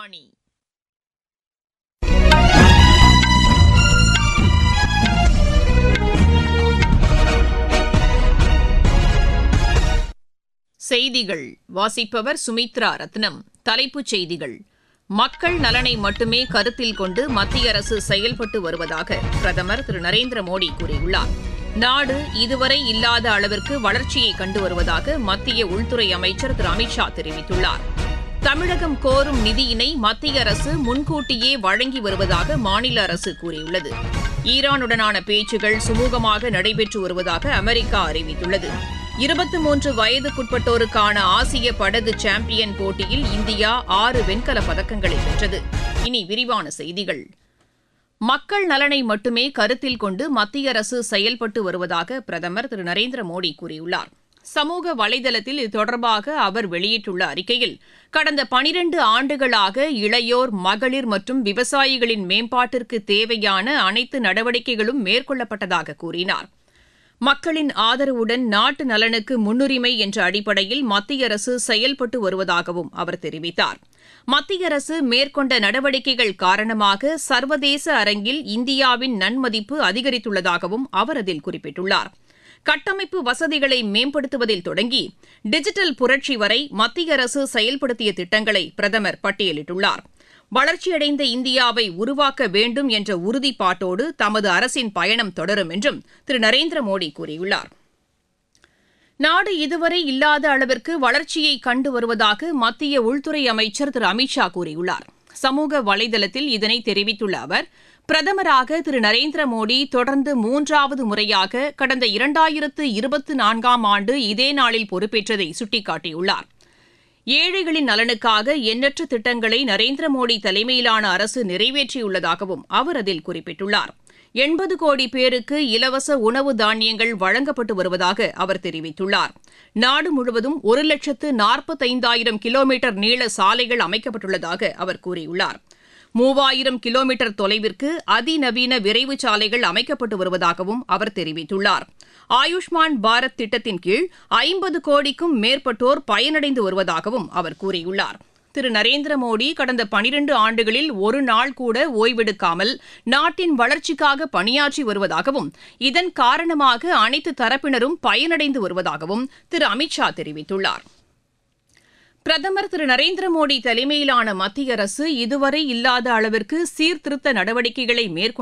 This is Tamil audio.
ஆகாஷ்வாணி செய்திகள் வாசிப்பவர் சுமித்ரா ரத்னம் தலைப்புச் செய்திகள் மக்கள் நலனை மட்டுமே கருத்தில் கொண்டு மத்திய அரசு செயல்பட்டு வருவதாக பிரதமர் திரு நரேந்திர மோடி கூறியுள்ளார் நாடு இதுவரை இல்லாத அளவிற்கு வளர்ச்சியை கண்டு வருவதாக மத்திய உள்துறை அமைச்சர் திரு அமித்ஷா தெரிவித்துள்ளார் தமிழகம் கோரும் நிதியினை மத்திய அரசு முன்கூட்டியே வழங்கி வருவதாக மாநில அரசு கூறியுள்ளது ஈரானுடனான பேச்சுகள் சுமூகமாக நடைபெற்று வருவதாக அமெரிக்கா அறிவித்துள்ளது இருபத்தி மூன்று வயதுக்குட்பட்டோருக்கான ஆசிய படகு சாம்பியன் போட்டியில் இந்தியா ஆறு வெண்கலப் பதக்கங்களை வென்றது இனி விரிவான செய்திகள் மக்கள் நலனை மட்டுமே கருத்தில் கொண்டு மத்திய அரசு செயல்பட்டு வருவதாக பிரதமர் திரு நரேந்திர மோடி கூறியுள்ளார் சமூக வலைதளத்தில் இது தொடர்பாக அவர் வெளியிட்டுள்ள அறிக்கையில் கடந்த பனிரண்டு ஆண்டுகளாக இளையோர் மகளிர் மற்றும் விவசாயிகளின் மேம்பாட்டிற்கு தேவையான அனைத்து நடவடிக்கைகளும் மேற்கொள்ளப்பட்டதாக கூறினார் மக்களின் ஆதரவுடன் நாட்டு நலனுக்கு முன்னுரிமை என்ற அடிப்படையில் மத்திய அரசு செயல்பட்டு வருவதாகவும் அவர் தெரிவித்தார் மத்திய அரசு மேற்கொண்ட நடவடிக்கைகள் காரணமாக சர்வதேச அரங்கில் இந்தியாவின் நன்மதிப்பு அதிகரித்துள்ளதாகவும் அவர் அதில் குறிப்பிட்டுள்ளார் கட்டமைப்பு வசதிகளை மேம்படுத்துவதில் தொடங்கி டிஜிட்டல் புரட்சி வரை மத்திய அரசு செயல்படுத்திய திட்டங்களை பிரதமர் பட்டியலிட்டுள்ளார் வளர்ச்சியடைந்த இந்தியாவை உருவாக்க வேண்டும் என்ற உறுதிப்பாட்டோடு தமது அரசின் பயணம் தொடரும் என்றும் திரு நரேந்திர மோடி கூறியுள்ளார் நாடு இதுவரை இல்லாத அளவிற்கு வளர்ச்சியை கண்டு வருவதாக மத்திய உள்துறை அமைச்சர் திரு அமித்ஷா கூறியுள்ளார் சமூக வலைதளத்தில் இதனை தெரிவித்துள்ள அவர் பிரதமராக திரு நரேந்திர மோடி தொடர்ந்து மூன்றாவது முறையாக கடந்த இரண்டாயிரத்து இருபத்தி நான்காம் ஆண்டு இதே நாளில் பொறுப்பேற்றதை சுட்டிக்காட்டியுள்ளார் ஏழைகளின் நலனுக்காக எண்ணற்ற திட்டங்களை நரேந்திர மோடி தலைமையிலான அரசு நிறைவேற்றியுள்ளதாகவும் அவர் அதில் குறிப்பிட்டுள்ளார் எண்பது கோடி பேருக்கு இலவச உணவு தானியங்கள் வழங்கப்பட்டு வருவதாக அவர் தெரிவித்துள்ளார் நாடு முழுவதும் ஒரு லட்சத்து நாற்பத்தைந்தாயிரம் கிலோமீட்டர் நீள சாலைகள் அமைக்கப்பட்டுள்ளதாக அவர் கூறியுள்ளார் மூவாயிரம் கிலோமீட்டர் தொலைவிற்கு அதிநவீன விரைவு சாலைகள் அமைக்கப்பட்டு வருவதாகவும் அவர் தெரிவித்துள்ளார் ஆயுஷ்மான் பாரத் திட்டத்தின் கீழ் ஐம்பது கோடிக்கும் மேற்பட்டோர் பயனடைந்து வருவதாகவும் அவர் கூறியுள்ளார் திரு நரேந்திர மோடி கடந்த பனிரண்டு ஆண்டுகளில் ஒரு நாள் கூட ஓய்வெடுக்காமல் நாட்டின் வளர்ச்சிக்காக பணியாற்றி வருவதாகவும் இதன் காரணமாக அனைத்து தரப்பினரும் பயனடைந்து வருவதாகவும் திரு அமித்ஷா தெரிவித்துள்ளார் பிரதமர் திரு நரேந்திர மோடி தலைமையிலான மத்திய அரசு இதுவரை இல்லாத அளவிற்கு சீர்திருத்த நடவடிக்கைகளை மேற்கொண்டு